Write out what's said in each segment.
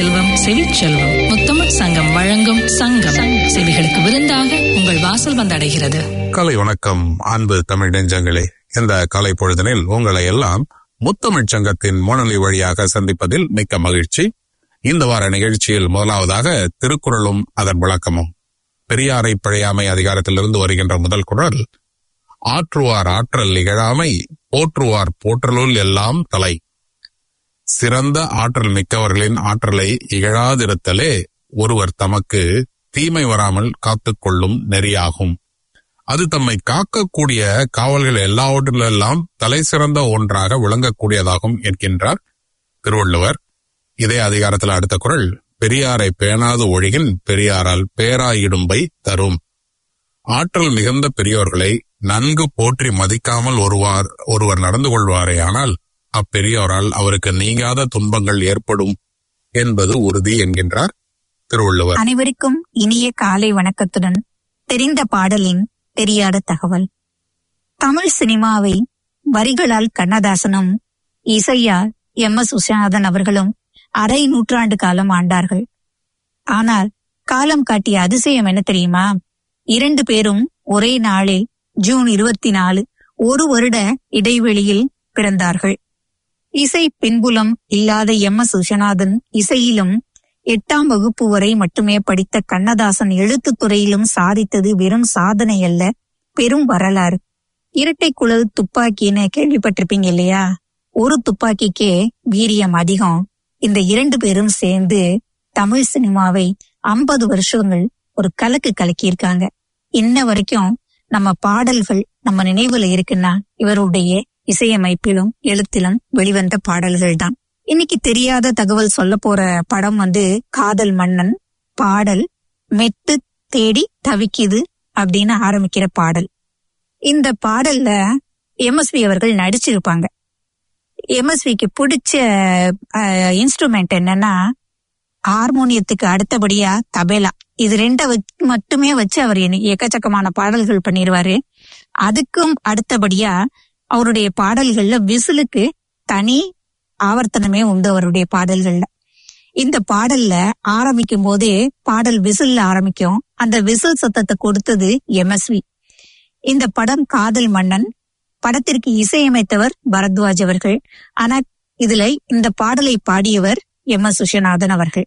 செல்வம் செவிச்செல்வம் முத்தமிழ் சங்கம் வழங்கும் சங்கம் செவிகளுக்கு விருந்தாக உங்கள் வாசல் வந்தடைகிறது கலை வணக்கம் அன்பு தமிழ் நெஞ்சங்களே இந்த கலை பொழுதனில் உங்களை எல்லாம் முத்தமிழ்ச் சங்கத்தின் மோனொலி வழியாக சந்திப்பதில் மிக்க மகிழ்ச்சி இந்த வார நிகழ்ச்சியில் முதலாவதாக திருக்குறளும் அதன் விளக்கமும் பெரியாரை பழையாமை அதிகாரத்திலிருந்து வருகின்ற முதல் குரல் ஆற்றுவார் ஆற்றல் இகழாமை போற்றுவார் போற்றலுள் எல்லாம் தலை சிறந்த ஆற்றல் மிக்கவர்களின் ஆற்றலை இகழாதிருத்தலே ஒருவர் தமக்கு தீமை வராமல் காத்துக்கொள்ளும் நெறியாகும் அது தம்மை காக்கக்கூடிய காவல்கள் எல்லாவற்றிலெல்லாம் தலை சிறந்த ஒன்றாக விளங்கக்கூடியதாகும் என்கின்றார் திருவள்ளுவர் இதே அதிகாரத்தில் அடுத்த குரல் பெரியாரை பேணாது ஒழிகின் பெரியாரால் பேராயிடும்பை தரும் ஆற்றல் மிகுந்த பெரியோர்களை நன்கு போற்றி மதிக்காமல் ஒருவார் ஒருவர் நடந்து கொள்வாரேயானால் அப்பெரியோரால் அவருக்கு நீங்காத துன்பங்கள் ஏற்படும் என்பது உறுதி என்கின்றார் திருவள்ளுவர் அனைவருக்கும் இனிய காலை வணக்கத்துடன் தெரிந்த பாடலின் தெரியாத தகவல் தமிழ் சினிமாவை வரிகளால் கண்ணதாசனும் இசையால் எம் எஸ் விஸ்வநாதன் அவர்களும் அரை நூற்றாண்டு காலம் ஆண்டார்கள் ஆனால் காலம் காட்டிய அதிசயம் என்ன தெரியுமா இரண்டு பேரும் ஒரே நாளில் ஜூன் இருபத்தி நாலு ஒரு வருட இடைவெளியில் பிறந்தார்கள் இசை பின்புலம் இல்லாத எம் எஸ் விஸ்வநாதன் இசையிலும் எட்டாம் வகுப்பு வரை மட்டுமே படித்த கண்ணதாசன் எழுத்துத் துறையிலும் சாதித்தது வெறும் சாதனை அல்ல பெரும் வரலாறு இரட்டை குழல் துப்பாக்கின்னு கேள்விப்பட்டிருப்பீங்க இல்லையா ஒரு துப்பாக்கிக்கே வீரியம் அதிகம் இந்த இரண்டு பேரும் சேர்ந்து தமிழ் சினிமாவை ஐம்பது வருஷங்கள் ஒரு கலக்கு கலக்கியிருக்காங்க இன்ன வரைக்கும் நம்ம பாடல்கள் நம்ம நினைவுல இருக்குன்னா இவருடைய இசையமைப்பிலும் எழுத்திலும் வெளிவந்த பாடல்கள் தான் இன்னைக்கு தெரியாத தகவல் சொல்ல போற படம் வந்து காதல் மன்னன் பாடல் மெட்டு தேடி தவிக்குது அப்படின்னு ஆரம்பிக்கிற பாடல் இந்த பாடல்ல எம்எஸ்வி அவர்கள் நடிச்சிருப்பாங்க எம்எஸ்விக்கு பிடிச்ச இன்ஸ்ட்ருமெண்ட் என்னன்னா ஹார்மோனியத்துக்கு அடுத்தபடியா தபேலா இது ரெண்ட வச்சு மட்டுமே வச்சு அவர் என- எக்கச்சக்கமான பாடல்கள் பண்ணிருவாரு அதுக்கும் அடுத்தபடியா அவருடைய பாடல்கள்ல விசிலுக்கு தனி ஆவர்த்தனமே உண்டு அவருடைய பாடல்கள்ல இந்த பாடல்ல ஆரம்பிக்கும் போதே பாடல் விசில்ல ஆரம்பிக்கும் அந்த விசில் சத்தத்தை கொடுத்தது எம்எஸ்வி இந்த படம் காதல் மன்னன் படத்திற்கு இசையமைத்தவர் பரத்வாஜ் அவர்கள் ஆனா இதுல இந்த பாடலை பாடியவர் எம் எஸ் விஸ்வநாதன் அவர்கள்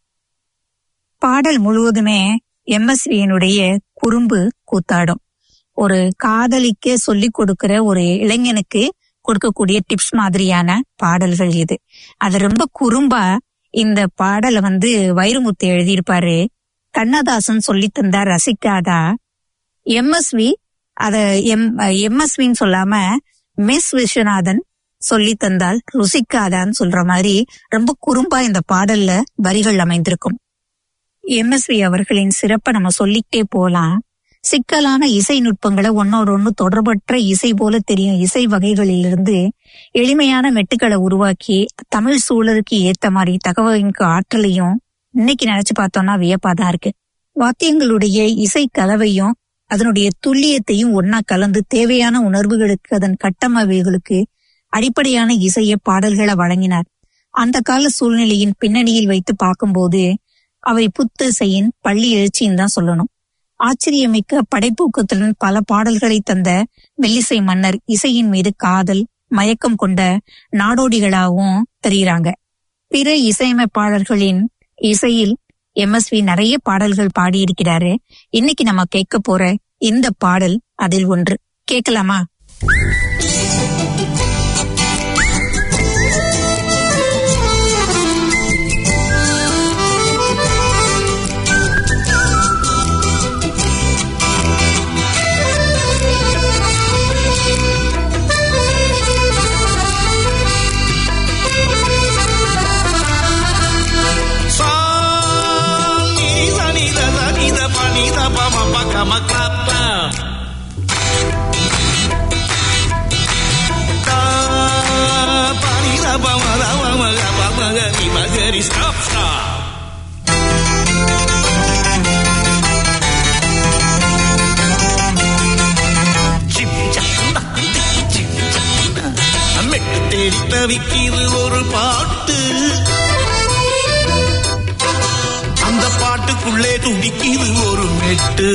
பாடல் முழுவதுமே எம்எஸ்வியினுடைய குறும்பு கூத்தாடும் ஒரு காதலிக்க சொல்லிக் கொடுக்கிற ஒரு இளைஞனுக்கு கொடுக்கக்கூடிய டிப்ஸ் மாதிரியான பாடல்கள் இது அது ரொம்ப குறும்பா இந்த பாடலை வந்து வைரமுத்து எழுதியிருப்பாரு கண்ணதாசன் சொல்லி தந்தார் ரசிக்காதா எம்எஸ்வி அத எம் எம்எஸ்வின்னு சொல்லாம மிஸ் விஸ்வநாதன் சொல்லி தந்தால் ருசிக்காதான்னு சொல்ற மாதிரி ரொம்ப குறும்பா இந்த பாடல்ல வரிகள் அமைந்திருக்கும் எம்எஸ்வி அவர்களின் சிறப்பை நம்ம சொல்லிக்கிட்டே போலாம் சிக்கலான இசை நுட்பங்களை ஒன்னோட ஒண்ணு தொடர்பற்ற இசை போல தெரியும் இசை வகைகளிலிருந்து எளிமையான மெட்டுக்களை உருவாக்கி தமிழ் சூழலுக்கு ஏத்த மாதிரி தகவலின் ஆற்றலையும் இன்னைக்கு நினைச்சு பார்த்தோம்னா வியப்பாதான் இருக்கு வாத்தியங்களுடைய இசை கலவையும் அதனுடைய துல்லியத்தையும் ஒன்னா கலந்து தேவையான உணர்வுகளுக்கு அதன் கட்டமைப்புகளுக்கு அடிப்படையான இசைய பாடல்களை வழங்கினார் அந்த கால சூழ்நிலையின் பின்னணியில் வைத்து பார்க்கும்போது அவை புத்திசையின் பள்ளி எழுச்சின்னு தான் சொல்லணும் ஆச்சரியமிக்க படைப்பூக்கத்துடன் பல பாடல்களை தந்த மெல்லிசை மன்னர் இசையின் மீது காதல் மயக்கம் கொண்ட நாடோடிகளாகவும் தெரியுறாங்க பிற இசையமைப்பாளர்களின் இசையில் எம்எஸ்வி நிறைய பாடல்கள் பாடியிருக்கிறாரு இன்னைக்கு நம்ம கேட்க போற இந்த பாடல் அதில் ஒன்று கேட்கலாமா சா நீ சனி த சனி த ப நீ த ப ம ப க ம க ப. தா ப நீ த ப ம த ம ம க ப ம க நீ ம க ரி ஸ்டாப் ஸ்டாப். சிம் சன்னா, சிம் சன்னா. மெட்டு தேடி தவிக்கிது ஒரு பாட்டு துடிக்குது ஒரு மெட்டு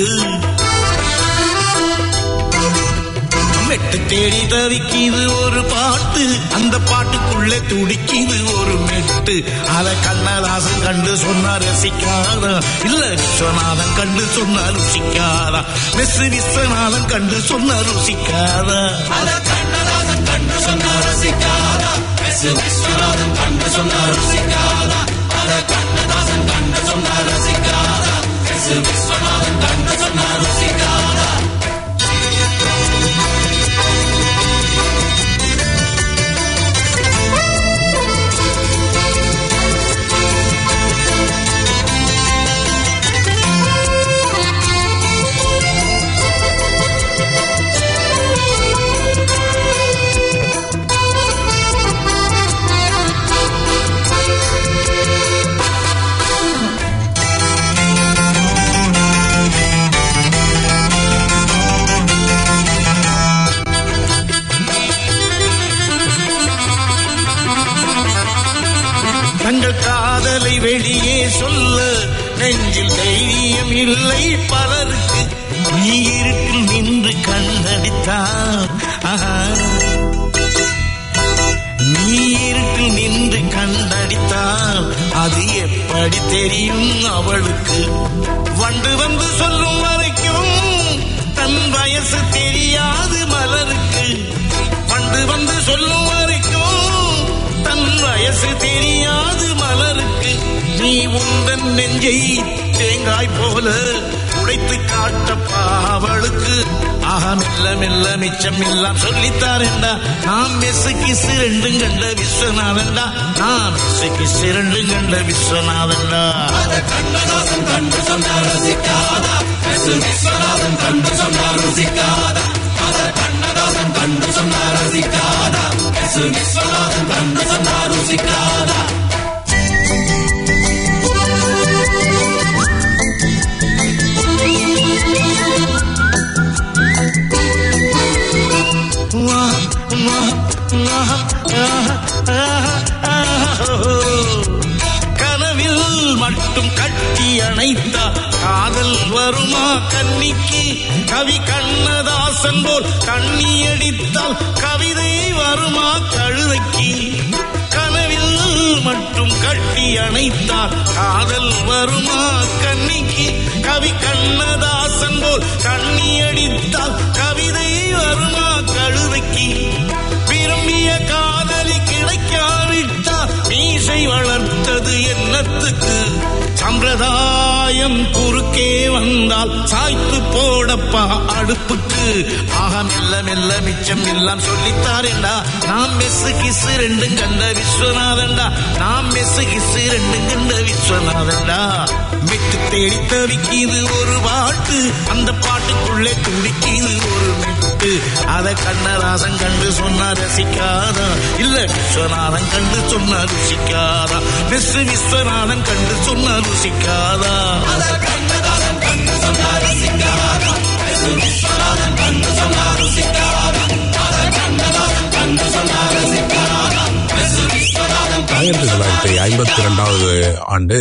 மெட்டு தேடி தவிக்குது ஒரு பாட்டு அந்த பாட்டுக்குள்ளே துடிக்குது ஒரு மெட்டு அத கண்ணதாசன் கண்டு சொன்னா ரசிக்காதா இல்ல விஸ்வநாதன் கண்டு சொன்னா ருசிக்காதா மெஸ் விஸ்வநாதன் கண்டு சொன்னா ருசிக்காதா அத கண்ணதாசன் கண்டு சொன்னா ரசிக்காதா மெஸ் விஸ்வநாதன் கண்டு சொன்னா ருசிக்காதா அத கண்ணதாசன் கண்டு சொன்னா ரசிக்காதா மெஸ் விஸ்வநாதன் கண்டு சொன்னா ருசிக்காதா தங்கள் காதலை வெளியே சொல்ல நெஞ்சில் தைரியம் இல்லை பலருக்கு நீ இருட்டில் நின்று கண்ணடித்தார் ஆஹா. நீ இருட்டில் நின்று கண்ணடித்தால் அது எப்படி தெரியும் அவளுக்கு வண்டு வந்து சொல்லும் வரைக்கும் தன் வயசு தெரியாது மலருக்கு வண்டு வந்து சொல்லும் வரைக்கும் தன் வயசு தெரியாது மலருக்கு நீ உந்தன் நெஞ்சை தேங்காய் போல உடைத்து காட்டப்பா அவளுக்கு ஆஹா மெல்ல மெல்ல மிச்சம் எல்லாம் சொல்லித்தாரேண்டா நாம் மெசு கிசு ரெண்டும் கண்ட விஸ்வநாதன்டா நாம் மெசு கிசு ரெண்டும் கண்ட விஸ்வநாதன்டா கண்ணதாசன் கண்டு சொன்ன ரசிக்காதா மெசு விஸ்வநாதன் கண்டு சொன்ன ருசிக்காதா அத கண்ணதாசன் கண்டு சொன்ன ரசிக்காதா மெசு விஸ்வநாதன் கண்டு சொன்ன ருசிக்காதா கனவில் மட்டும் கட்டி அணைத்தா காதல் வருமா கன்னிக்கு கவி கண்ணதாசன் போல் கண்ணி அடித்தால் கவிதை வருமா கழுதைக்கு கனவில் மட்டும் கட்டி அணைத்தால் காதல் வருமா கன்னிக்கு கவி கண்ணதாசன் போல் கண்ணி அடித்தால் கவிதை வருமா கழுதைக்கு விரும்பிய காதலி கிடைக்காவிட்டா மீசை வளர்த்தது என்னத்துக்கு சம்பிரதாயம் குறுக்கே வந்தால் சாய்த்து போடப்பா அடுப்புக்கு ஆக மெல்ல மெல்ல மிச்சம் எல்லாம் சொல்லித்தாரேண்டா நாம் மெஸ்ஸு கிசு ரெண்டும் கண்ட விஸ்வநாதன்டா நாம் மெஸ்ஸு கிசு ரெண்டும் கண்ட விஸ்வநாதன்டா மெட்டு தேடி தவிக்குது ஒரு பாட்டு அந்த பாட்டுக்குள்ளே துடிக்குது ஒரு மெட்டு அத கண்ணதாசன் கண்டு சொன்னா ரசிக்காதா இல்ல விஸ்வநாதன் கண்டு சொன்னா ருசிக்காதா மெஸ் விஸ்வநாதன் கண்டு சொன்னா ருசிக்காதா அத கண்ணதாசன் கண்டு சொன்னா ரசிக்காதா மெஸ் விஸ்வநாதன் கண்டு சொன்னா ருசிக்காதா அத கண்ணதாசன் கண்டு சொன்னா ரசிக்காதா மெஸ் விஸ்வநாதன் ஆயிரத்தி தொள்ளாயிரத்தி ஐம்பத்தி இரண்டாவது ஆண்டு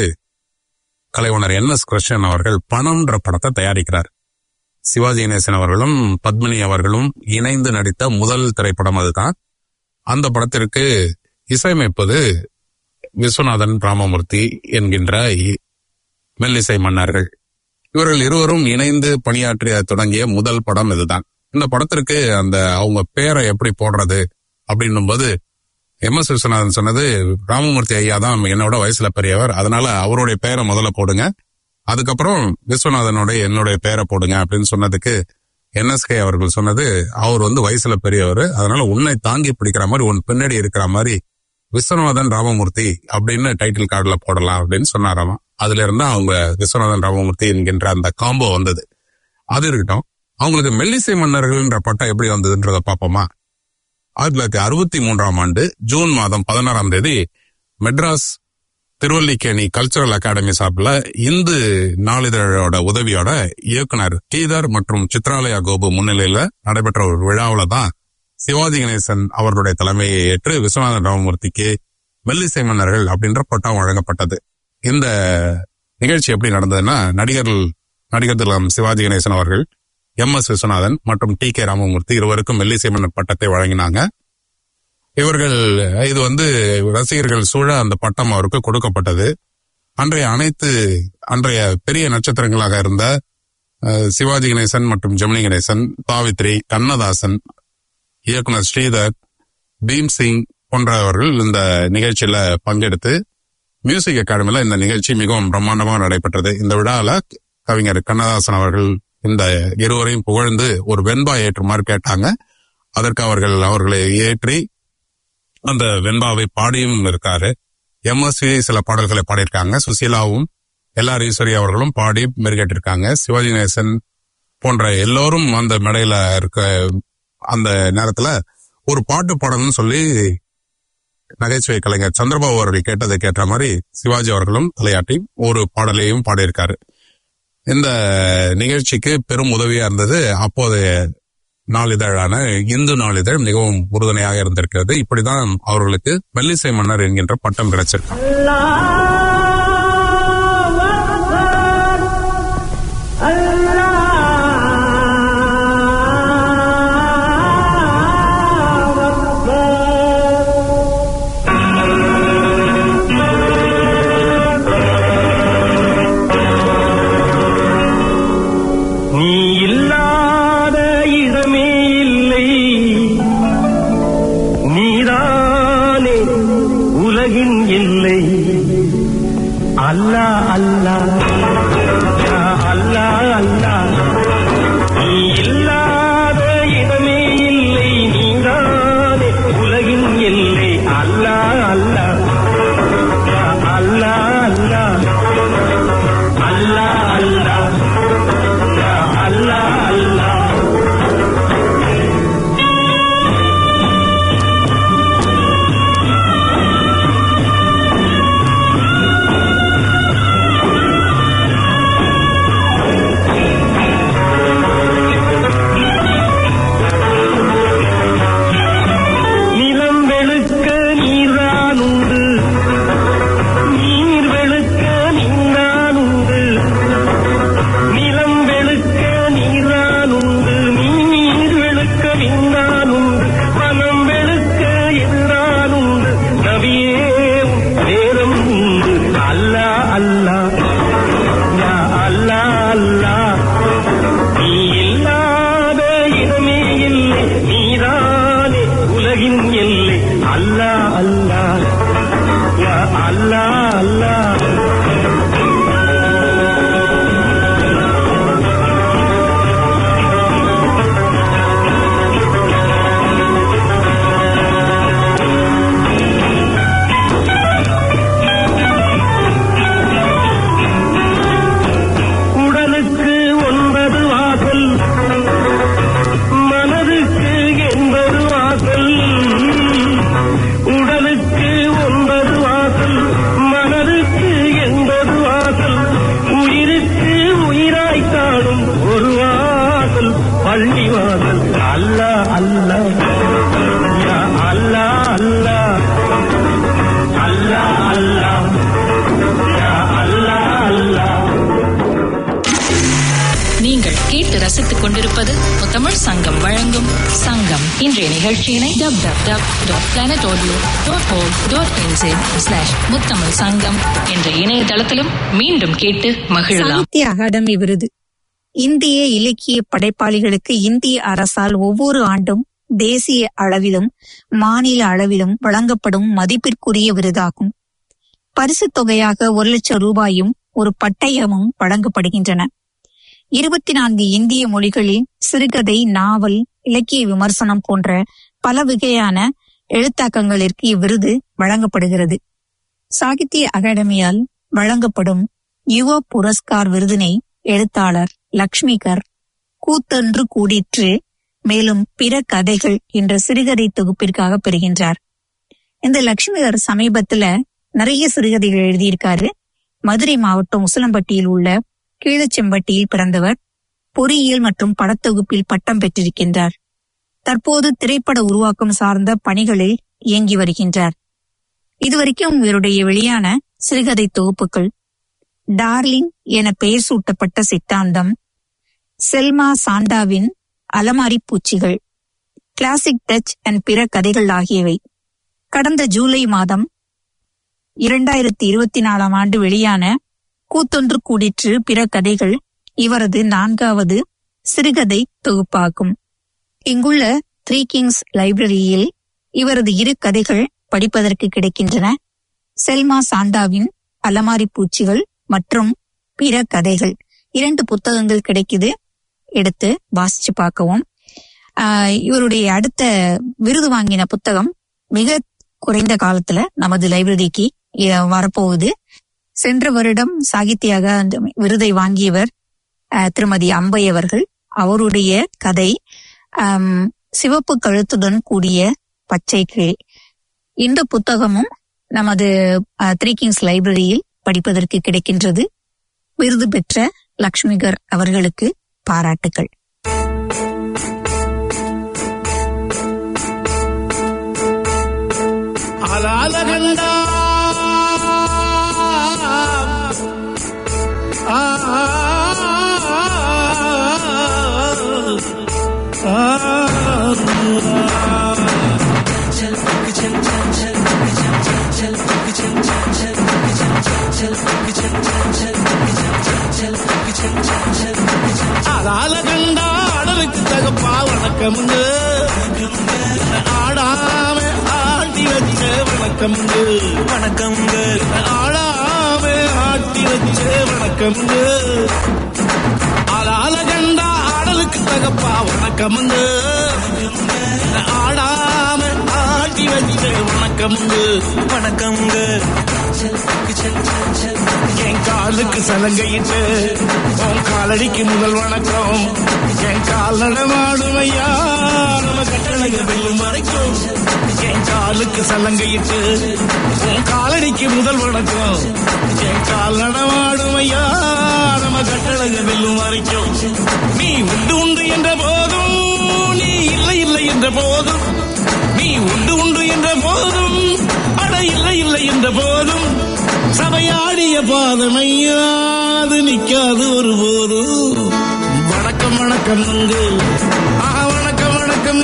கலைவனர் என் எஸ் கிருஷ்ணன் அவர்கள் பணம்ன்ற படத்தை தயாரிக்கிறார் சிவாஜி கணேசன் அவர்களும் பத்மினி அவர்களும் இணைந்து நடித்த முதல் திரைப்படம் அதுதான் அந்த படத்திற்கு இசையமைப்பது விஸ்வநாதன் ராமமூர்த்தி என்கின்ற இ- மெல்லிசை மன்னர்கள் இவர்கள் இருவரும் இணைந்து பணியாற்றிய தொடங்கிய முதல் படம் இதுதான் இந்த படத்திற்கு அந்த அவங்க பேரை எப்படி போடுறது அப்படின்னும் போது எம் எஸ் விஸ்வநாதன் சொன்னது ராமமூர்த்தி ஐயா தான் என்னோட வயசுல பெரியவர் அதனால அவருடைய பெயரை முதல்ல போடுங்க அதுக்கப்புறம் விஸ்வநாதனுடைய என்னுடைய பெயரை போடுங்க அப்படின்னு சொன்னதுக்கு என்எஸ்கே அவர்கள் சொன்னது அவர் வந்து வயசுல பெரியவர் அதனால உன்னை தாங்கி பிடிக்கிற மாதிரி உன் பின்னாடி இருக்கிற மாதிரி விஸ்வநாதன் ராமமூர்த்தி அப்படின்னு டைட்டில் கார்டுல போடலாம் அப்படின்னு சொன்னாராமா அதுல இருந்து அவங்க விஸ்வநாதன் ராமமூர்த்தி என்கின்ற அந்த காம்போ வந்தது அது இருக்கட்டும் அவங்களுக்கு மெல்லிசை மன்னர்கள்ன்ற பட்டம் எப்படி வந்ததுன்றத பார்ப்போமா ஆயிரத்தி தொள்ளாயிரத்தி அறுபத்தி மூன்றாம் ஆண்டு ஜூன் மாதம் பதினாறாம் தேதி மெட்ராஸ் திருவல்லிக்கேணி கல்ச்சரல் அகாடமி சார்பில் இந்து நாளிதழோட உதவியோட இயக்குனர் கீதர் மற்றும் சித்ராலயா கோபு முன்னிலையில நடைபெற்ற ஒரு விழாவில தான் சிவாஜி கணேசன் அவர்களுடைய தலைமையை ஏற்று விஸ்வநாதன் ராமமூர்த்திக்கு மெல்லிசை மன்னர்கள் அப்படின்ற பட்டம் வழங்கப்பட்டது இந்த நிகழ்ச்சி எப்படி நடந்ததுன்னா நடிகர்கள் நடிகர் திலம் சிவாஜி கணேசன் அவர்கள் எம் எஸ் விஸ்வநாதன் மற்றும் டி கே ராமமூர்த்தி இருவருக்கும் மெல்லிசை மன்னர் பட்டத்தை வழங்கினாங்க இவர்கள் இது வந்து ரசிகர்கள் சூழ அந்த பட்டம் அவருக்கு கொடுக்கப்பட்டது அன்றைய அனைத்து அன்றைய பெரிய நட்சத்திரங்களாக இருந்த அஹ், சிவாஜி கணேசன் மற்றும் ஜெமினி கணேசன் சாவித்ரி கண்ணதாசன் இயக்குனர் ஸ்ரீதர் பீம் சிங் போன்றவர்கள் இந்த நிகழ்ச்சியில பங்கெடுத்து மியூசிக் அகாடமில இந்த நிகழ்ச்சி மிகவும் பிரம்மாண்டமாக நடைபெற்றது இந்த விழாவில் கவிஞர் கண்ணதாசன் அவர்கள் இந்த இருவரையும் புகழ்ந்து ஒரு வெண்பா ஏற்றுமாறு கேட்டாங்க அதற்கு அவர்கள் அவர்களை ஏற்றி அந்த வெண்பாவை பாடியும் இருக்காரு எம்எஸ்வி சில பாடல்களை பாடியிருக்காங்க சுசீலாவும் எல்ஆர் ஈஸ்வரி அவர்களும் பாடி மெருகேற்றிருக்காங்க சிவாஜி கணேசன் போன்ற எல்லோரும் அந்த மேடையில இருக்க அந்த நேரத்துல ஒரு பாட்டு பாடணும்னு சொல்லி நகைச்சுவை கலைஞர் சந்திரபாபு அவர்கள் கேட்டதை கேட்ட மாதிரி சிவாஜி அவர்களும் தலையாட்டி ஒரு பாடலையும் பாடியிருக்காரு இந்த நிகழ்ச்சிக்கு பெரும் உதவியா இருந்தது அப்போதைய நாளிதழான இந்து நாளிதழ் மிகவும் உறுதுணையாக இருந்திருக்கிறது இப்படிதான் அவர்களுக்கு மெல்லிசை மன்னர் என்கின்ற பட்டம் கிடைச்சிருக்கு நீ இல்லாத இடமே இல்லை நீதானே உலகின் இல்லை அல்லா அல்லா யா அல்லா அல்லா நீ இல்லாத இடமே இல்லை நீதானே உலகின் இல்லை அல்லா அல்லா யா அல்லா அல்லா அல்லா அல்லா யா அல்லா அல்லா நிலம் வெளுக்க நீர்தான் உண்டு நீர் வெளுக்க நீர்தான் உண்டு நிலம் வெளுக்க நீர்தான் உண்டு நீர் வெளுக்க நீர்தான் உண்டு மனம் வெளுக்க எதிரான் உண்டு நபியே உன் வேதம் உண்டு அல்லா அல்லா யா அல்லா அல்லா நீ இல்லாத இடமே இல்லை நீதானே உலகின் எல்லை அல்லா அல்லா யா அல்லா அல்லா உடலுக்கு ஒன்பது வாசல் மனதுக்கு எண்பது வாசல் உடலுக்கு ஒன்பது வாசல் மனதுக்கு எண்பது வாசல் உயிருக்கு உயிராய் காணும் ஒரு வாசல் பள்ளி வாசல் அல்லா அல்லா யா அல்லா அல்லா அல்லா அல்லா யா அல்லா அல்லா நீங்கள் கேட்டு ரசித்துக் கொண்டிருப்பது முத்தமிழ் சங்கம் வழங்கும் சங்கம் இன்றைய நிகழ்ச்சியினை W W W dot planet audio dot O dot NJ slash Muthamizh Sangam என்ற இணையதளத்திலும் மீண்டும் கேட்டு மகிழலாம் சாகித்ய அகாடமி விருது இந்திய இலக்கிய படைப்பாளிகளுக்கு இந்திய அரசால் ஒவ்வொரு ஆண்டும் தேசிய அளவிலும் மாநில அளவிலும் வழங்கப்படும் மதிப்பிற்குரிய விருதாகும் பரிசுத் தொகையாக ஒரு லட்சம் ரூபாயும் ஒரு பட்டயமும் வழங்கப்படுகின்றன இருபத்தி நான்கு இந்திய மொழிகளில் சிறுகதை நாவல் இலக்கிய விமர்சனம் போன்ற பல வகையான எழுத்தாக்கங்களிற்கு இவ்விருது வழங்கப்படுகிறது சாகித்ய அகாடமியால் வழங்கப்படும் யுவ புரஸ்கார் விருதினை எழுத்தாளர் லக்ஷ்மிகர் கூத்தன்று கூடிற்று மேலும் பிற கதைகள் என்ற சிறுகதை தொகுப்பிற்காக பெறுகின்றார் இந்த லக்ஷ்மிகர் சமீபத்துல நிறைய சிறுகதைகள் எழுதியிருக்காரு மதுரை மாவட்டம் உசிலம்பட்டியில் உள்ள கீழச்செம்பட்டியில் பிறந்தவர் பொறியியல் மற்றும் படத்தொகுப்பில் பட்டம் பெற்றிருக்கின்றார் தற்போது திரைப்பட உருவாக்கம் சார்ந்த பணிகளில் இயங்கி வருகின்றார் இதுவரைக்கும் இவருடைய வெளியான சிறுகதை தொகுப்புகள் டார்லிங் என பெயர் சூட்டப்பட்ட சித்தாந்தம் செல்மா சாண்டாவின் அலமாரி பூச்சிகள் கிளாசிக் டச் அண்ட் பிற கதைகள் ஆகியவை கடந்த ஜூலை மாதம் இரண்டாயிரத்தி இருபத்தி நாலாம் ஆண்டு வெளியான கூத்தொன்று கூடிற்று பிற கதைகள் இவரது நான்காவது சிறுகதை தொகுப்பாகும் இங்குள்ள த்ரீ கிங்ஸ் லைப்ரரியில் இவரது இரு கதைகள் படிப்பதற்கு கிடைக்கின்றன செல்மா சாண்டாவின் அலமாரி பூச்சிகள் மற்றும் பிற கதைகள் இரண்டு புத்தகங்கள் கிடைக்குது எடுத்து வாசிச்சு பார்க்கவும் ஆஹ் இவருடைய அடுத்த விருது வாங்கின புத்தகம் மிக குறைந்த காலத்துல நமது லைப்ரரிக்கு இ- வரப்போகுது சென்ற வருடம் சாகித்ய அகாதமி விருதை வாங்கியவர் ஆஹ் திருமதி அம்பை அவர்கள் அவருடைய கதை ஆம், சிவப்பு கழுத்துடன் கூடிய பச்சை கிளி இந்த புத்தகமும் நமது த்ரீ கிங்ஸ் லைப்ரரியில் படிப்பதற்கு கிடைக்கின்றது விருது பெற்ற லக்ஷ்மிகர் அவர்களுக்கு பாராட்டுகள் அலால கண்டா ஆ, ஆ, ஆ, அலால கண்டா அடலுக்கு தகப்பா வணக்கமுங்க ஆடாம ஆட்டி வச்ச வணக்கமுங்க வணக்கமுங்க ஆடாம ஆட்டி வச்ச வணக்கமுங்க ஆளால கண்டா ஆடலுக்கு தகப்பா வணக்கமுங்க ஆடாம ஆட்டி வச்ச வணக்கமுங்க வணக்கமுங்க என் காலுக்கு சலங்கையிட்டு உன் காலடிக்கு முதல் வணக்கம் என் கால் நடமாடுமையா நம்ம கட்டளைய வெல்லும் வரைக்கும் என் காலுக்கு சலங்கையிட்டு உன் காலடிக்கு முதல் வணக்கம் என் கால் நடமாடுமையா நம்ம கட்டளைய வெல்லும் வரைக்கும் நீ உண்டு உண்டு என்ற போதும் நீ இல்லை இல்லை என்ற போதும் நீ உண்டு உண்டு என்ற போதும் அட இல்லை இல்லை என்ற போதும் சபையாடிய பாதமையாது நிக்காது ஒரு போதும் வணக்கம் வணக்கம் ஆ வணக்கம் வணக்கம்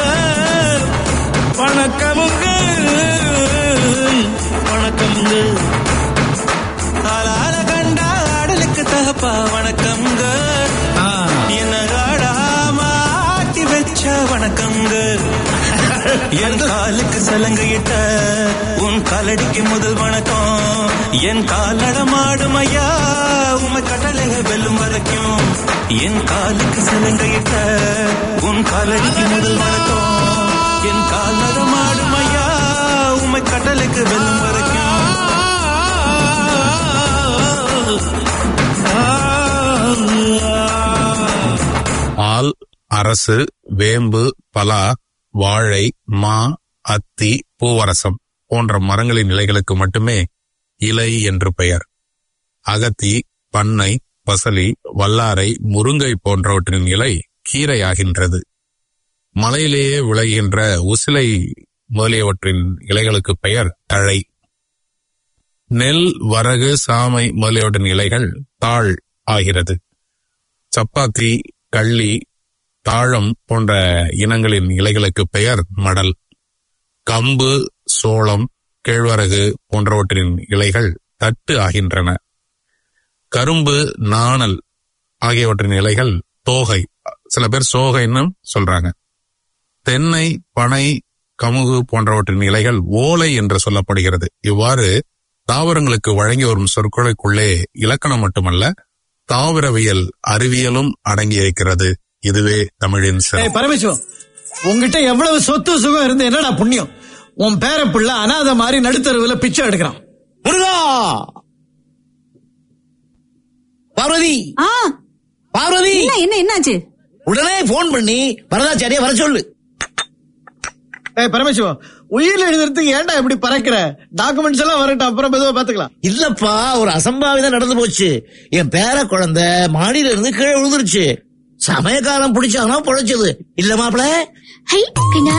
வணக்கமுங்க வணக்கமுங்க ஆளால கண்டா ஆடலுக்கு தகப்பா வணக்கம்ங்க என்ன ஆடாம ஆட்டி வச்ச வணக்கம்ங்க என் காலுக்கு சலங்கையிட்ட உன் காலடிக்கு முதல் வணக்கம் என் கால் நடமாடும் ஐயா உமை கடலை வெல்லும் வரைக்கும் என் காலுக்கு சலங்கையிட்ட உன் காலடிக்கு முதல் வணக்கம் என் கால் நடமாடும் ஐயா உமை கடலுக்கு வெல்லும் வரைக்கும் ஆல் அரசு வேம்பு பலா வாழை மா அத்தி பூவரசம் போன்ற மரங்களின் இலைகளுக்கு மட்டுமே இலை என்று பெயர் அகத்தி பண்ணை பசலி வல்லாரை முருங்கை போன்றவற்றின் இலை கீரையாகின்றது மலையிலேயே விளைகின்ற உசிலை முதலியவற்றின் இலைகளுக்கு பெயர் தழை நெல் வரகு சாமை முதலியவற்றின் இலைகள் தாழ் ஆகிறது சப்பாத்தி கள்ளி தாழம் போன்ற இனங்களின் இலைகளுக்கு பெயர் மடல் கம்பு சோளம் கேழ்வரகு போன்றவற்றின் இலைகள் தட்டு ஆகின்றன கரும்பு நாணல் ஆகியவற்றின் இலைகள் தோகை சில பேர் சோகைன்னு சொல்றாங்க தென்னை பனை கமுகு போன்றவற்றின் இலைகள் ஓலை என்று சொல்லப்படுகிறது இவ்வாறு தாவரங்களுக்கு வழங்கி வரும் சொற்களுக்குள்ளே இலக்கணம் மட்டுமல்ல தாவரவியல் அறிவியலும் அடங்கியிருக்கிறது இதுவே தமிழின் ஏய் சிறப்பு பரமேஸ்வரம் உங்ககிட்ட எவ்வளவு சொத்து சுகம் இருந்து என்னடா புண்ணியம் உன் பேர பிள்ளை அனாதை மாதிரி நடுத்தருவுல பிச்சை எடுக்கிறான் முருகா பார்வதி ஆ பார்வதி என்ன என்ன என்னாச்சு உடனே போன் பண்ணி வரதாச்சாரிய வர சொல்லு ஏய் பரமேஸ்வரம் உயிர் எழுதுறதுக்கு ஏன்டா இப்படி பறக்கிற டாக்குமெண்ட்ஸ் எல்லாம் வரட்டும் அப்புறம் மெதுவா பாத்துக்கலாம் இல்லப்பா ஒரு அசம்பாவிதம் நடந்து போச்சு என் பேர குழந்தை மாடியில இருந்து கீழே விழுந்துருச்சு சமயக்காரன் பிடிச்சானா பொழைச்சது இல்ல மாப்பிள ஹை கண்ணா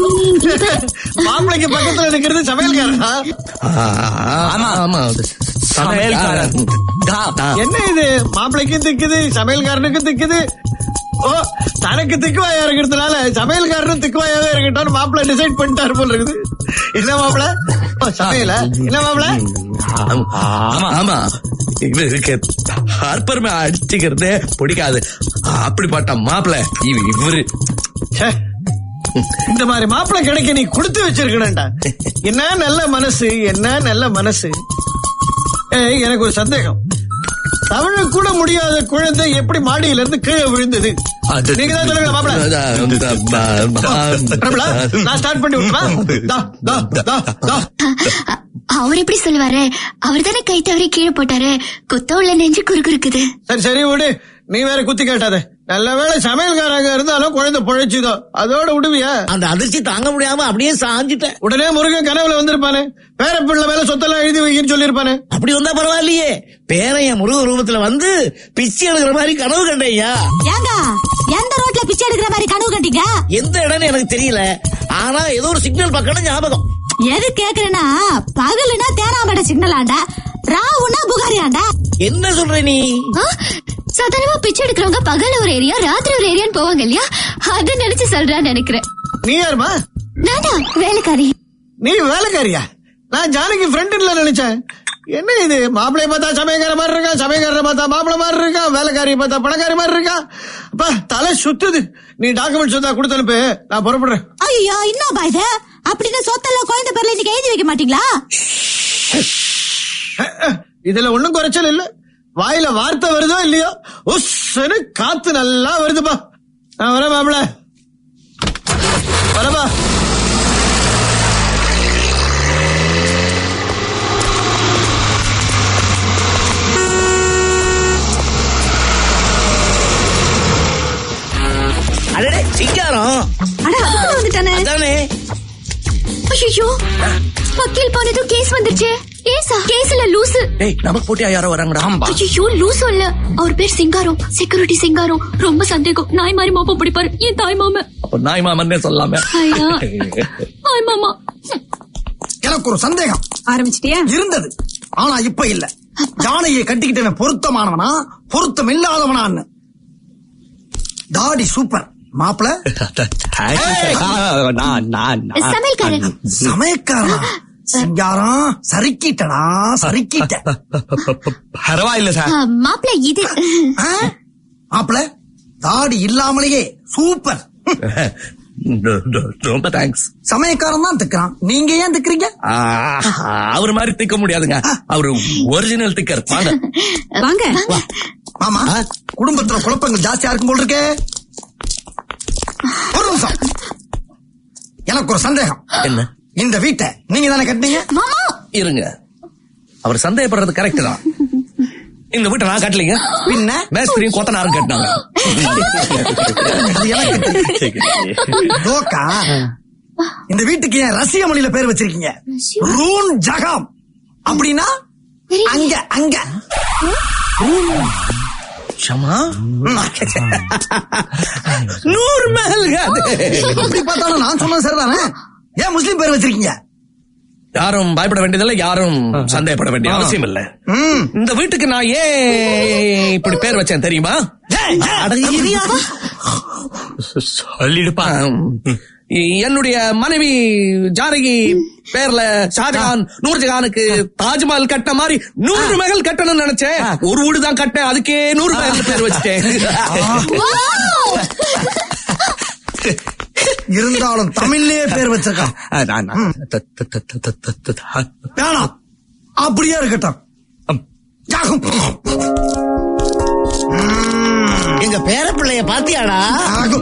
மாப்பிளைக்கு பக்கத்துல இருக்கிறது சமையல்காரா ஆமா ஆமா சமையல்காரன் தான். என்ன இது மாப்பிள்ளைக்கும் திக்குது சமையல்காரனுக்கும் திக்குது ஓ தனக்கு திக்குவாயா இருக்கிறதுனால சமையல்காரனும் திக்குவாயாவே இருக்கட்டும் மாப்பிள்ளை டிசைட் பண்ணிட்டாரு போல இருக்குது என்ன மாப்பிள்ள ஓ, சமையல என்ன மாப்பிள்ள ஆமா ஆமா இவருக்கு ஹார்பர் அடிச்சுக்கிறதே பிடிக்காது அப்படிப்பட்ட மாப்பிள்ள இவரு ச்சே. இந்த மாதிரி மாப்பிள்ளை கிடைக்க நீ கொடுத்து வச்சிருக்கணும்டா என்ன நல்ல மனசு என்ன நல்ல மனசு ஏய், எனக்கு ஒரு சந்தேகம் தமிழ கூட முடியாத குழந்தை எப்படி மாடியில இருந்து கீழே விழுந்தது அது- நீங்க தான் சொல்லுங்க மாப்பிள்ள அதான், அந்த, ப- ப- பிரபலா, நான் ஸ்டார்ட் பண்ணி விட்டுமா தா, தா, தா, தா. அ- அவர் எப்படி சொல்லுவாரு அவர் தானே கை தவறி கீழே போட்டாரு குத்த உள்ள நெஞ்சு குறுகுறுக்குது சரி சரி விடு நீ வேற குத்தி கேட்டாத நல்ல வேளை சமையல்காரங்க இருந்தாலும் குழந்தை பொழைச்சுதோ அதோட விடுவியா அந்த அதிர்ச்சி தாங்க முடியாம அப்படியே சாஞ்சிட்டேன் உடனே முருகன் கனவுல வந்திருப்பானே பேர பிள்ளை மேல சொத்தெல்லாம் எழுதி வைக்கின்னு சொல்லியிருப்பானே அப்படி வந்தா பரவாயில்லையே பேரைய முருக ரூபத்துல வந்து பிச்சை எடுக்கிற மாதிரி கனவு கண்டையா ஏங்க எந்த ரோட்ல பிச்சை எடுக்கிற மாதிரி கனவு கண்டீங்க எந்த இடம்னு எனக்கு தெரியல ஆனா ஏதோ ஒரு சிக்னல் பக்கம் ஞாபகம் எது கேக்குறேன்னா பகலுனா தேனாம்பேட்டை சிக்னல் ஆண்டா ராவுனா புகாரி ஆண்டா என்ன சொல்ற நீ ஆ, சாதாரணமா பிச்சை எடுக்கிறவங்க பகல் ஒரு ஏரியா ராத்திரி ஒரு ஏரியான்னு போவாங்க இல்லையா அத நினைச்சு சொல்றான்னு நினைக்கிறேன் நீ யாருமா நானா வேலைக்காரி நீ வேலைக்காரியா நான் ஜானகி ஃப்ரெண்டுல நினைச்சேன் என்ன இது மாப்பிளைய பார்த்தா சமயக்கார மாதிரி இருக்கா சமயக்காரரை பார்த்தா மாப்பிளை மாதிரி இருக்கா வேலைக்காரியை பார்த்தா பணக்காரி மாதிரி இருக்கா அப்பா தலை சுத்துது நீ டாக்குமெண்ட்ஸ் வந்தா கொடுத்து அனுப்பு நான் புறப்படுறேன் ஐயோ என்னப்பா இது அப்படின்னு சொத்தெல்லாம் குழந்தை பேர்ல இன்னைக்கு எழுதி வைக்க மாட்டீங்களா அஹ், அஹ், இதுல ஒண்ணும் குறைச்சல் இல்ல வாயில வார்த்தை வருதோ இல்லையோ உஸ்ன்னு காத்து நல்லா வருதுப்பா நான் வரேன் மாப்பிள வரப்பா அடடே சிங்காரம் அட அதுக்குள்ள வந்துட்டானே அதானே ஐயோ வக்கீல் போனதும் கேஸ் வந்துருச்சு கேஸா கேஸ்ல லூசு டேய் நமக்கு போட்டியா யாரோ வராங்கடா ஐயோ லூசு இல்ல அவர் பேர் சிங்காரம் செக்யூரிட்டி சிங்காரம் ரொம்ப சந்தேகம் நாய் மாதிரி மாப்பா பிடிப்பாரு என் தாய் மாம அப்ப நாய் மாமன்னே சொல்லாம ஐயா தாய் மாமா எனக்கு ஒரு சந்தேகம் ஆரம்பிச்சிட்டியா இருந்தது ஆனா இப்ப இல்ல ஜானையை கட்டிக்கிட்டவன் பொருத்தமானவனா பொருத்தம் இல்லாதவனான்னு தாடி சூப்பர் மாப்பிள நான் நான் நான் சமையல்காரன் சமயக்காரனா சிங்காரம் சறுக்கிட்டடா சறுக்கிட்ட பரவாயில்ல சார் ஆ, மாப்பிள இது ஆ? மாப்பிள தாடி இல்லாமலேயே சூப்பர் ரொம்ப தேங்க்ஸ் சமயக்காரன் தான் திக்கிறான் நீங்க ஏன் திக்கிறீங்க அவர் மாதிரி திக்க முடியாதுங்க அவரு ஒரிஜினல் திக்கர் வாங்க வாங்க மாமா குடும்பத்துல குழப்பங்கள் ஜாஸ்தியா இருக்கும் போல் இருக்கே ஒரு நிமிஷம் எனக்கு ஒரு சந்தேகம் என்ன இந்த வீட்டை நீங்க தானே கட்டினீங்க மாமா இருங்க அவர் சந்தேகப்படுறது கரெக்ட் தான் இந்த வீட்டை நான் கட்டலைங்க பின்ன மேஸ்திரியும் கொத்தனாரும் கட்டினாங்க அது எனக்கு தெரியும். தோக்கா இந்த வீட்டுக்கு ஏன் ரசிக மொழியில பேர் வச்சிருக்கீங்க ரூன் ஜகாம் அப்படின்னா அங்க அங்க ஷமா நூறு மேலுங்க அது. அப்படி பார்த்தாலும் நான் சொன்னது சரிதானே ஏன் முஸ்லீம் பேர் வச்சிருக்கீங்க யாரும் பயப்பட வேண்டியதில்லை யாரும் சந்தேகப்பட வேண்டிய அவசியம் இல்ல ம். இந்த வீட்டுக்கு நான் ஏன் இப்படி பேர் வச்சேன் தெரியுமா சொல்லிடுப்பா என்னுடைய மனைவி ஜானகி பேர்ல ஷாஜகான் நூர்ஜஹானுக்கு தாஜ்மஹால் கட்ட மாதிரி நூறு மகள் கட்டணும்னு நினைச்சேன் ஒரு வீடு தான் கட்டேன் அதுக்கே நூறு மகள் பேர் வச்சுட்டேன் இருந்தாலும் தமிழ்லயே பேர் வச்சிருக்கான் வேணாம் அப்படியே இருக்கட்டும் ஜாகும். எங்க பேர பிள்ளைய பாத்தியாடா ஆகும்.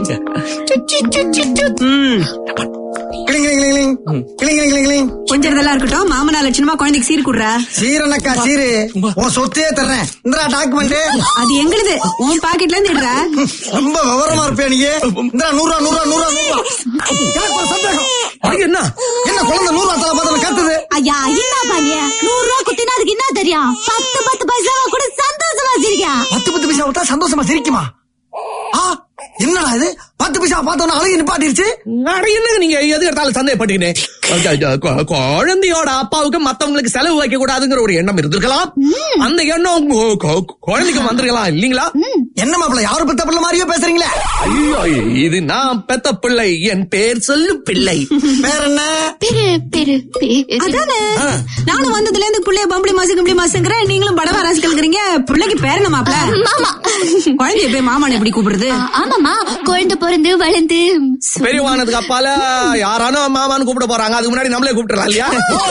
கிளிங், கிளிங், கிளிங், கிளிங். கிளிங், கிளிங், கிளிங், கிளிங். கொஞ்சம் இதெல்லாம் இருக்கட்டும் மாமனா லட்சணமா குழந்தைக்கு சீர் குடுறா சீரனக்கா சீரு உன் சொத்தையே தர்றேன் இந்தா டாக்குமெண்ட் அது எங்களுது உன் பாக்கெட்ல இருந்து எடுறா ரொம்ப விவரமா இருப்பேன் நீ இந்தா நூறுரூவா நூறுரூவா நூறுரூவா நூறுரூவா எனக்கு ஒரு சந்தேகம் அது என்ன என்ன குழந்தை நூறுரூவா தலை பார்த்து கத்துது ஐயா என்ன பாண்டிய நூறு ரூபா குத்தினா அதுக்கு என்ன தெரியும் பத்து பத்து பைசாவா கூட சந்தோஷமா சிரிக்கா பத்து பத்து பைசா விட்டா சந்தோஷமா சிரிக்குமா ஆ என்னடா இது பத்து பைசா பார்த்தோன்னா அழகி நிப்பாட்டிருச்சு அட என்னங்க நீங்க எது எடுத்தாலும் சந்தேகப்பட்டுக்கிட்டேன் கொ- குழந்தையோட அப்பாவுக்கு மத்தவங்களுக்கு செலவு வைக்க கூடாதுங்கிற ஒரு எண்ணம் இருந்திருக்கலாம் அந்த எண்ணம் கொ- கொ- குழந்தைக்கு வந்திருக்கலாம் இல்லீங்களா என்ன மாப்பிள்ள யாரு பெத்த பிள்ளை மாதிரியே பேசுறீங்களே ஐயோ இது நான் பெத்த பிள்ளை என் பேர் சொல்லு பிள்ளை பேர் என்ன பெரு பெரு பெரு அதானே நானும் வந்ததுல இருந்து புள்ளைய பம்பளி மாசு கம்பளி மாசுங்கிற நீங்களும் படவா ராசிக்கலுங்கிறீங்க பிள்ளைக்கு பேர் என்ன மாப்பிள மாமா குழந்தைய போய் மாமான்னு எப்படி கூப்பிடுறது ஆ, ஆமாமா குழந்தை பிறந்து வளர்ந்து பெரியவானதுக்கு அப்பால யாரானும் மாமான்னு கூப்பிட போறாங்க அதுக்கு முன்னாடி நம்மளே கூப்பிட்டுலாம் இல்லையா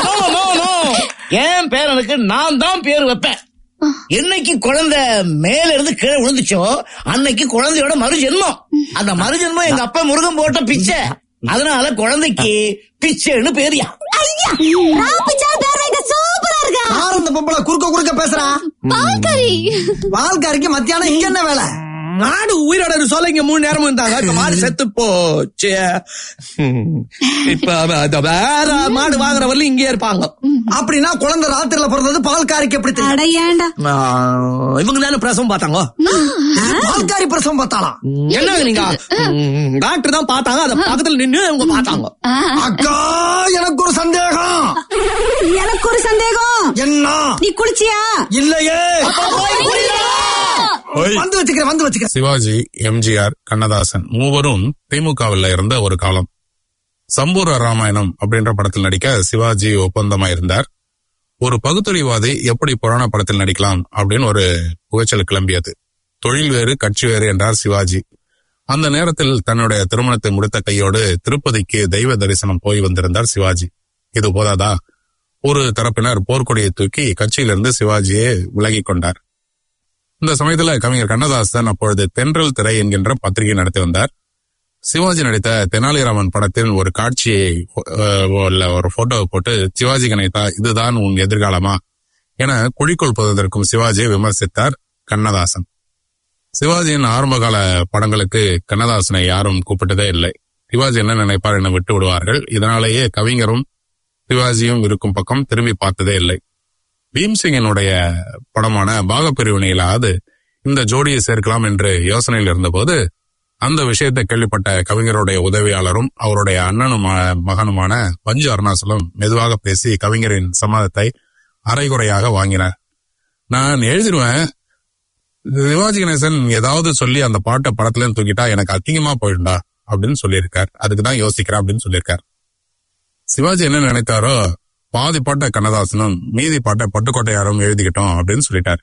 என் பேரனுக்கு நான் தான் பேர் வைப்பேன் என்னைக்கு குழந்தை மேல இருந்து கீழே விழுந்துச்சோ அன்னைக்கு குழந்தையோட மறு ஜென்மம் அந்த மறு ஜென்மம் எங்க அப்பா முருகன் போட்ட பிச்சை அதனால குழந்தைக்கு பிச்சைன்னு பேரியா ராப்பிச்சா பேர் வைக்க சூப்பரா இருக்கா யார் அந்த பொம்பளை குறுக்க குறுக்க பேசுறா பால்கறி வாழ்க்காரிக்கு மத்தியானம் இங்க என்ன வேலை மாடு உயிரோட சொல்ல இங்க மூணு நேரமும் இருந்தாங்க இப்ப மாடு செத்து போச்சு இப்ப அது வேற மாடு வாங்குற வரல இங்கே இருப்பாங்க அப்படின்னா குழந்தை ராத்திரில பிறந்தது பால்காரிக்கு எப்படி தெரியும் அட ஏன்டா ஆ, இவங்க தானே பிரசவம் பார்த்தாங்க பால்காரி பிரசவம் பார்த்தாளா என்ன நீங்க ம், டாக்டர் தான் பார்த்தாங்க அத பக்கத்துல நின்னு இவங்க பார்த்தாங்க அக்கா எனக்கு ஒரு சந்தேகம் எனக்கு ஒரு சந்தேகம் என்ன நீ குளிச்சியா இல்லையே வந்து வச்சுக்கிறேன் வந்து வச்சுக்கிறேன் சிவாஜி எம்ஜிஆர் கண்ணதாசன் மூவரும் திமுகவில் இருந்த ஒரு காலம் சம்பூர ராமாயணம் அப்படின்ற படத்தில் நடிக்க சிவாஜி ஒப்பந்தமாயிருந்தார் ஒரு பகுத்தறிவாதி எப்படி புராண படத்தில் நடிக்கலாம் அப்படின்னு ஒரு புகைச்சல் கிளம்பியது தொழில் வேறு கட்சி வேறு என்றார் சிவாஜி அந்த நேரத்தில் தன்னுடைய திருமணத்தை முடித்த கையோடு திருப்பதிக்கு தெய்வ தரிசனம் போய் வந்திருந்தார் சிவாஜி இது போதாதா ஒரு தரப்பினர் போர்க்கொடியை தூக்கி கட்சியிலிருந்து சிவாஜியை விலகிக் கொண்டார் இந்த சமயத்துல கவிஞர் கண்ணதாசன் அப்பொழுது தென்றல் திரை என்கின்ற பத்திரிகை நடத்தி வந்தார் சிவாஜி நடித்த தெனாலிராமன் படத்தின் ஒரு காட்சியை அஹ், உள்ள ஒரு போட்டோவை போட்டு சிவாஜி கணேதா இதுதான் உன் எதிர்காலமா என குழிக்குள் புதைந்திருக்கும் சிவாஜியை விமர்சித்தார் கண்ணதாசன் சிவாஜியின் ஆரம்பகால படங்களுக்கு கண்ணதாசனை யாரும் கூப்பிட்டதே இல்லை சிவாஜி என்ன நினைப்பார் என விட்டு விடுவார்கள் இதனாலேயே கவிஞரும் சிவாஜியும் இருக்கும் பக்கம் திரும்பி பார்த்ததே இல்லை பீம்சிங்கினுடைய படமான பாகப்பிரிவினையிலாவது இந்த ஜோடியை சேர்க்கலாம் என்று யோசனையில் இருந்தபோது அந்த விஷயத்தை கேள்விப்பட்ட கவிஞருடைய உதவியாளரும் அவருடைய அண்ணனும் ம- மகனுமான பஞ்சு அருணாசலம் மெதுவாக பேசி கவிஞரின் சம்மதத்தை அரைகுறையாக வாங்கினார் நான் எழுதிடுவேன் சிவாஜி கணேசன் ஏதாவது சொல்லி அந்த பாட்டை படத்துல இருந்து தூக்கிட்டா எனக்கு அசிங்கமா போயிடும்டா அப்படின்னு சொல்லியிருக்கார் அதுக்கு தான் யோசிக்கிறேன் அப்படின்னு சொல்லியிருக்கார் சிவாஜி என்ன நினைத்தாரோ பாதி பாட்டை கண்ணதாசனும் மீதி பாட்டை பட்டுக்கோட்டையாரும் எழுதிக்கிட்டோம் அப்படின்னு சொல்லிட்டார்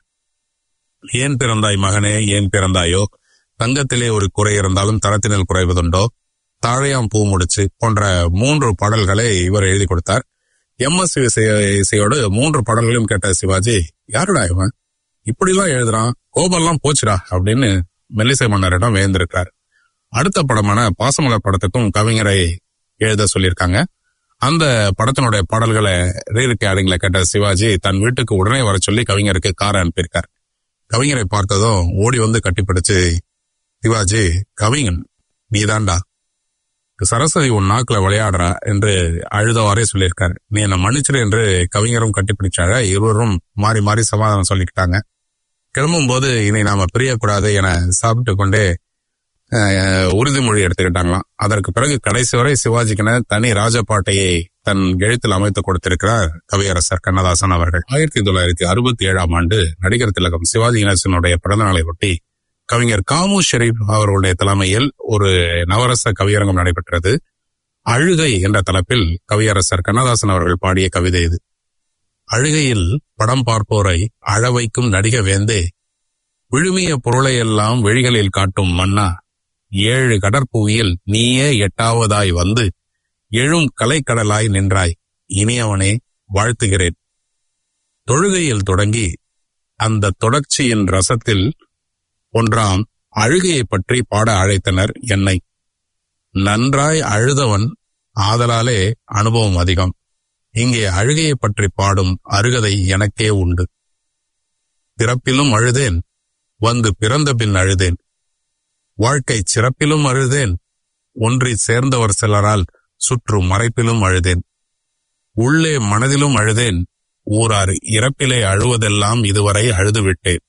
ஏன் பிறந்தாய் மகனே ஏன் பிறந்தாயோ தங்கத்திலே ஒரு குறை இருந்தாலும் தரத்தினில் குறைவதுண்டோ தாழையாம் பூ முடிச்சு போன்ற மூன்று பாடல்களை இவர் எழுதி கொடுத்தார் எம் எஸ் இசையோடு மூன்று பாடல்களையும் கேட்ட சிவாஜி யாருடா இவன் இப்படிலாம் எழுதுறான் கோபம்லாம் போச்சுடா அப்படின்னு மெல்லிசை மன்னரிடம் வேந்திருக்கிறார் அடுத்த படமான பாசமலர் படத்துக்கும் கவிஞரை எழுத சொல்லியிருக்காங்க அந்த படத்தினுடைய பாடல்களை ரீரிகார்டிங்ல கேட்ட சிவாஜி தன் வீட்டுக்கு உடனே வர சொல்லி கவிஞருக்கு காரை அனுப்பியிருக்கார் கவிஞரை பார்த்ததும் ஓடி வந்து கட்டிப்பிடிச்சு சிவாஜி கவிஞன் நீதான்டா சரஸ்வதி உன் நாக்குல விளையாடுறா என்று அழுதவாறே சொல்லியிருக்காரு நீ என்ன மன்னிச்சிரு என்று கவிஞரும் கட்டிப்பிடிச்சாக இருவரும் மாறி மாறி சமாதானம் சொல்லிக்கிட்டாங்க கிளம்பும் போது இனி நாம பிரியக்கூடாது என சாப்பிட்டு கொண்டே அஹ், உறுதிமொழி எடுத்துக்கிட்டாங்களாம் அதற்கு பிறகு கடைசி வரை சிவாஜிக்கென தனி ராஜபாட்டையை தன் எழுத்தில் அமைத்து கொடுத்திருக்கிறார் கவியரசர் கண்ணதாசன் அவர்கள் ஆயிரத்தி தொள்ளாயிரத்தி அறுபத்தி ஏழாம் ஆண்டு நடிகர் திலகம் சிவாஜி கணேசனுடைய பிறந்த நாளை ஒட்டி கவிஞர் காமு ஷெரீப் அவர்களுடைய தலைமையில் ஒரு நவரச கவியரங்கம் நடைபெற்றது அழுகை என்ற தலைப்பில் கவியரசர் கண்ணதாசன் அவர்கள் பாடிய கவிதை இது அழுகையில் படம் பார்ப்போரை அழ வைக்கும் நடிக வேந்தே விழுமிய பொருளையெல்லாம் வெளிகளில் காட்டும் மன்னா ஏழு கடற்புவியில் நீயே எட்டாவதாய் வந்து எழும் கலைக்கடலாய் நின்றாய் இனியவனே வாழ்த்துகிறேன் தொழுகையில் தொடங்கி அந்த தொடர்ச்சியின் ரசத்தில் ஒன்றாம் அழுகையை பற்றி பாட அழைத்தனர் என்னை நன்றாய் அழுதவன் ஆதலாலே அனுபவம் அதிகம் இங்கே அழுகையை பற்றி பாடும் அருகதை எனக்கே உண்டு பிறப்பிலும் அழுதேன் வந்து பிறந்த பின் அழுதேன் வாழ்க்கை சிறப்பிலும் அழுதேன் ஒன்றி சேர்ந்தவர் சிலரால் சுற்றும் மறைப்பிலும் அழுதேன் உள்ளே மனதிலும் அழுதேன் ஊரார் இறப்பிலே அழுவதெல்லாம் இதுவரை அழுதுவிட்டேன்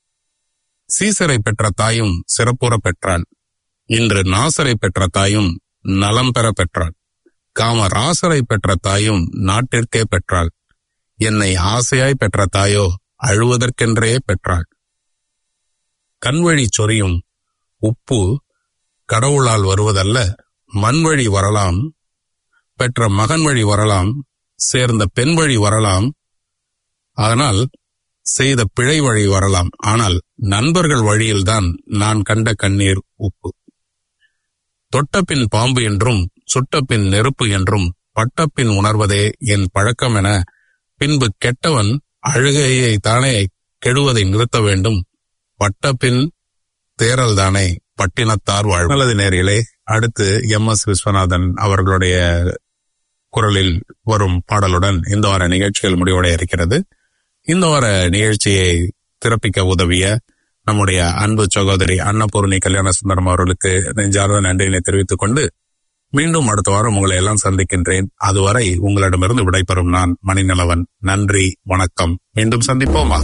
சீசரை பெற்ற தாயும் சிறப்புற பெற்றாள் இன்று நாசரை பெற்ற தாயும் நலம் பெற பெற்றாள் காமராசரை பெற்ற தாயும் நாட்டிற்கே பெற்றாள் என்னை ஆசையாய் பெற்ற தாயோ அழுவதற்கென்றே பெற்றாள் கண்வழி சொரியும் உப்பு கடவுளால் வருவதல்ல மண் வழி வரலாம் பெற்ற மகன் வழி வரலாம் சேர்ந்த பெண் வழி வரலாம் ஆனால் செய்த பிழை வழி வரலாம் ஆனால் நண்பர்கள் வழியில்தான் நான் கண்ட கண்ணீர் உப்பு தொட்டபின் பாம்பு என்றும் சுட்டபின் நெருப்பு என்றும் பட்டபின் உணர்வதே என் பழக்கம் என பின்பு கெட்டவன் அழுகையை தானே கெடுவதை நிறுத்த வேண்டும் பட்டபின் தேரல் தானே பட்டினத்தார் வாழ் நல்லது நேரிலே அடுத்து எம் எஸ் விஸ்வநாதன் அவர்களுடைய குரலில் வரும் பாடலுடன் இந்த வார நிகழ்ச்சிகள் முடிவடைய இருக்கிறது இந்த வார நிகழ்ச்சியை திறப்பிக்க உதவிய நம்முடைய அன்பு சகோதரி அன்னபூர்ணி கல்யாண சுந்தரம் அவர்களுக்கு நெஞ்சார்ந்த நன்றியினை தெரிவித்துக் கொண்டு மீண்டும் அடுத்த வாரம் உங்களை எல்லாம் சந்திக்கின்றேன் அதுவரை உங்களிடமிருந்து விடைபெறும் நான் மணிநலவன் நன்றி வணக்கம் மீண்டும் சந்திப்போமா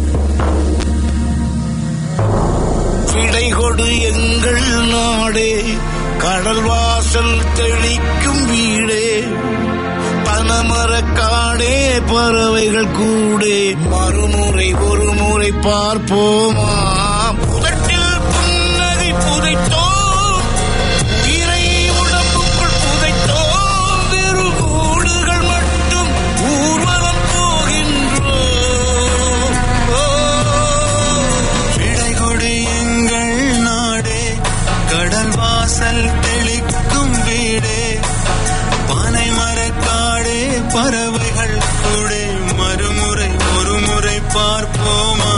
விடை கொடு எங்கள் நாடே கடல் வாசல் தெளிக்கும் வீடே பனமரக்காடே பறவைகள் கூடே மறுமுறை ஒரு முறை பார்ப்போமா புதட்டில் புன்னகை புதைத்தோம் இறை உடம்புக்குள் புதைத்தோம் வெறும் கூடுகள் மட்டும் ஊர்வலம் போகின்றோம் ஓ விடை கொடு எங்கள் நாடே கடல் வாசல் தெளிக்கும் வீடே பானை மரக்காடே பறவைகள் கூட மறுமுறை ஒரு முறை பார்ப்போமா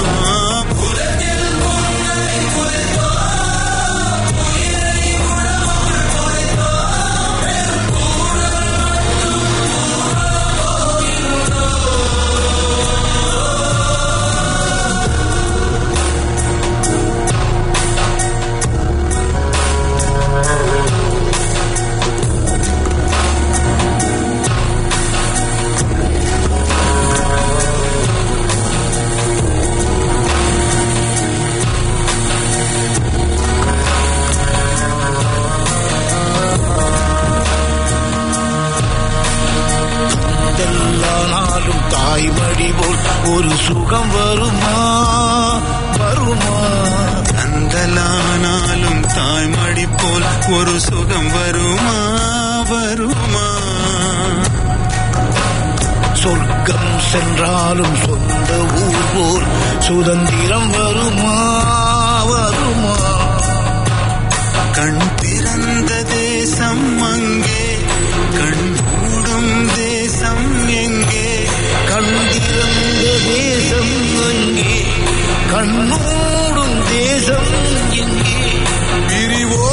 எல்லா நாளும் தாய்மடி போல் ஒரு சுகம் வருமா வருமா கந்தலானாலும் தாய்மடி போல் ஒரு சுகம் வருமா வருமா சொர்க்கம் சென்றாலும் சொந்த ஊர் போல் சுதந்திரம் வருமா வருமா கண் திறந்த தேசம் அங்கே கண் மூடும் தேசம் எங்கே கண்டிருந்த தேசம் அங்கே கண்ணூடும் தேசம் எங்கே பிரிவோ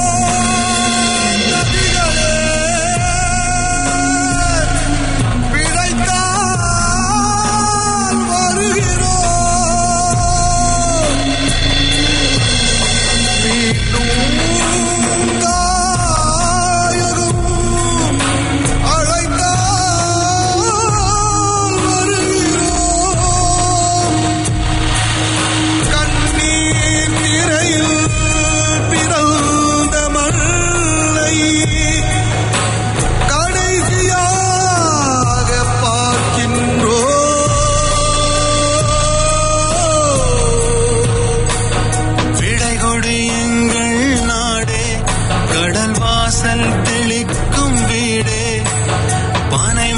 கடைசியாக பார்க்கின்றோ விடை கொடு எங்கள் நாடே கடல் வாசல் தெளிக்கும் வீடே பானை